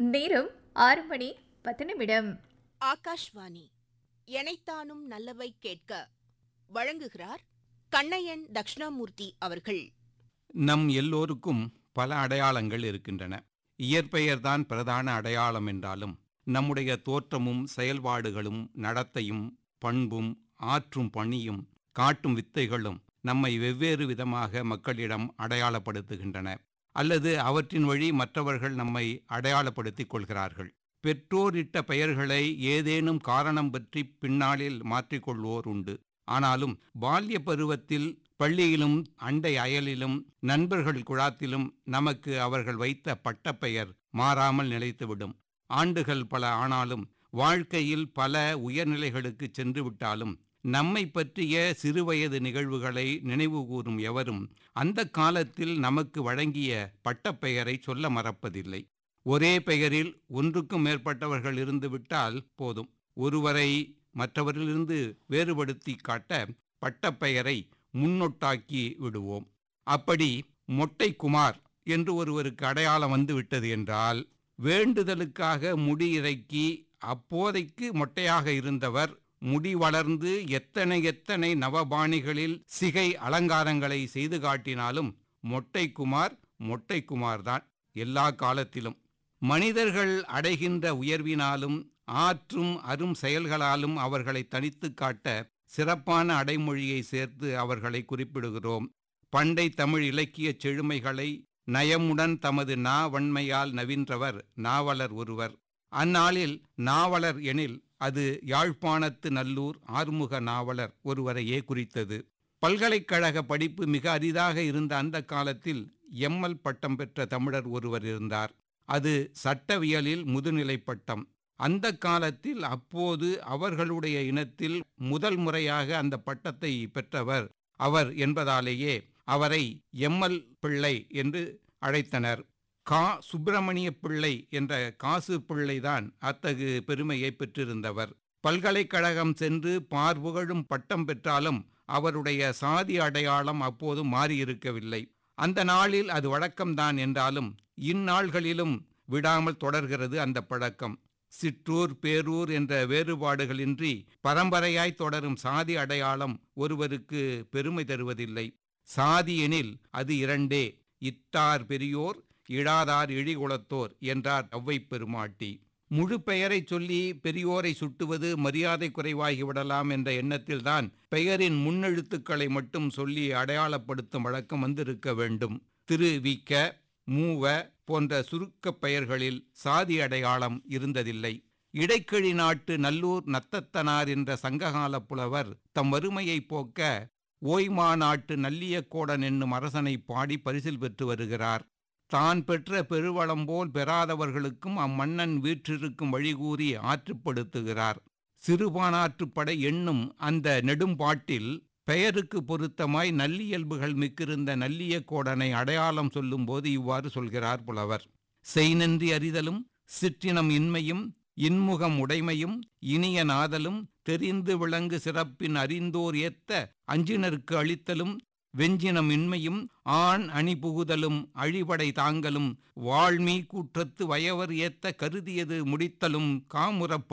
நேரம் ஆறு மணி பத்து நிமிடம் ஆகாஷ்வாணி எனைத்தானும் நல்லவை கேட்க வழங்குகிறார் கண்ணையன் தக்ஷணாமூர்த்தி அவர்கள் நம் எல்லோருக்கும் பல அடையாளங்கள் இருக்கின்றன இயற்பெயர்தான் பிரதான அடையாளம் என்றாலும் நம்முடைய தோற்றமும் செயல்பாடுகளும் நடத்தையும் பண்பும் ஆற்றும் பணியும் காட்டும் வித்தைகளும் நம்மை வெவ்வேறு விதமாக மக்களிடம் அடையாளப்படுத்துகின்றன அல்லது அவற்றின் வழி மற்றவர்கள் நம்மை அடையாளப்படுத்திக் கொள்கிறார்கள் பெற்றோரிட்ட பெயர்களை ஏதேனும் காரணம் பற்றி பின்னாளில் மாற்றிக்கொள்வோர் உண்டு ஆனாலும் பால்ய பருவத்தில் பள்ளியிலும் அண்டை அயலிலும் நண்பர்கள் குழாத்திலும் நமக்கு அவர்கள் வைத்த பட்டப்பெயர் மாறாமல் நிலைத்துவிடும் ஆண்டுகள் பல ஆனாலும் வாழ்க்கையில் பல உயர்நிலைகளுக்கு சென்று விட்டாலும் நம்மை பற்றிய சிறுவயது நிகழ்வுகளை நினைவுகூரும் எவரும் அந்த காலத்தில் நமக்கு வழங்கிய பட்டப்பெயரை சொல்ல மறப்பதில்லை ஒரே பெயரில் ஒன்றுக்கும் மேற்பட்டவர்கள் இருந்து விட்டால் போதும் ஒருவரை மற்றவரிலிருந்து வேறுபடுத்தி காட்ட பட்டப்பெயரை முன்னொட்டாக்கி விடுவோம் அப்படி மொட்டை குமார் என்று ஒருவருக்கு அடையாளம் வந்துவிட்டது என்றால் வேண்டுதலுக்காக முடி இறக்கி அப்போதைக்கு மொட்டையாக இருந்தவர் முடி வளர்ந்து எத்தனை எத்தனை நவபாணிகளில் சிகை அலங்காரங்களை செய்து காட்டினாலும் மொட்டை குமார் மொட்டை குமார்தான் எல்லா காலத்திலும் மனிதர்கள் அடைகின்ற உயர்வினாலும் ஆற்றும் அரும் செயல்களாலும் அவர்களை தனித்து காட்ட சிறப்பான அடைமொழியை சேர்த்து அவர்களை குறிப்பிடுகிறோம் பண்டை தமிழ் இலக்கியச் செழுமைகளை நயமுடன் தமது நாவன்மையால் நவின்றவர் நாவலர் ஒருவர் அந்நாளில் நாவலர் எனில் அது யாழ்ப்பாணத்து நல்லூர் ஆறுமுக நாவலர் ஒருவரையே குறித்தது பல்கலைக்கழக படிப்பு மிக அரிதாக இருந்த அந்த காலத்தில் எம்எல் பட்டம் பெற்ற தமிழர் ஒருவர் இருந்தார் அது சட்டவியலில் முதுநிலை பட்டம் அந்த காலத்தில் அப்போது அவர்களுடைய இனத்தில் முதல் முறையாக அந்த பட்டத்தை பெற்றவர் அவர் என்பதாலேயே அவரை எம்எல் பிள்ளை என்று அழைத்தனர் கா சுப்பிரமணிய பிள்ளை என்ற காசு பிள்ளைதான் அத்தகு பெருமையை பெற்றிருந்தவர் பல்கலைக்கழகம் சென்று பார்புகழும் பட்டம் பெற்றாலும் அவருடைய சாதி அடையாளம் அப்போது மாறியிருக்கவில்லை அந்த நாளில் அது வழக்கம்தான் என்றாலும் இந்நாள்களிலும் விடாமல் தொடர்கிறது அந்த பழக்கம் சிற்றூர் பேரூர் என்ற வேறுபாடுகளின்றி பரம்பரையாய் தொடரும் சாதி அடையாளம் ஒருவருக்கு பெருமை தருவதில்லை சாதி எனில் அது இரண்டே இட்டார் பெரியோர் இடாதார் இழிகுலத்தோர் என்றார் ஒவ்வை பெருமாட்டி முழு பெயரை சொல்லி பெரியோரை சுட்டுவது மரியாதை குறைவாகிவிடலாம் என்ற எண்ணத்தில்தான் பெயரின் முன்னெழுத்துக்களை மட்டும் சொல்லி அடையாளப்படுத்தும் வழக்கம் வந்திருக்க வேண்டும் திரு விக்க மூவ போன்ற சுருக்கப் பெயர்களில் சாதி அடையாளம் இருந்ததில்லை இடைக்கிழி நாட்டு நல்லூர் நத்தத்தனார் என்ற சங்ககால புலவர் தம் வறுமையை போக்க ஓய்மா நாட்டு நல்லியக்கோடன் என்னும் அரசனை பாடி பரிசில் பெற்று வருகிறார் தான் பெற்ற பெருவளம் போல் பெறாதவர்களுக்கும் அம்மன்னன் வீற்றிருக்கும் வழிகூறி ஆற்றுப்படுத்துகிறார் சிறுபானாற்றுப்படை என்னும் அந்த நெடும்பாட்டில் பெயருக்கு பொருத்தமாய் நல்லியல்புகள் மிக்கிருந்த நல்லிய கோடனை அடையாளம் சொல்லும்போது இவ்வாறு சொல்கிறார் புலவர் செய்நன்றி அறிதலும் சிற்றினம் இன்மையும் இன்முகம் உடைமையும் இனிய நாதலும் தெரிந்து விளங்கு சிறப்பின் அறிந்தோர் ஏத்த அஞ்சினருக்கு அளித்தலும் வெஞ்சினம் இன்மையும் ஆண் அணி புகுதலும் அழிபடை தாங்கலும் வாழ்மீ கூற்றத்து வயவர் ஏத்த கருதியது முடித்தலும் காமுறப்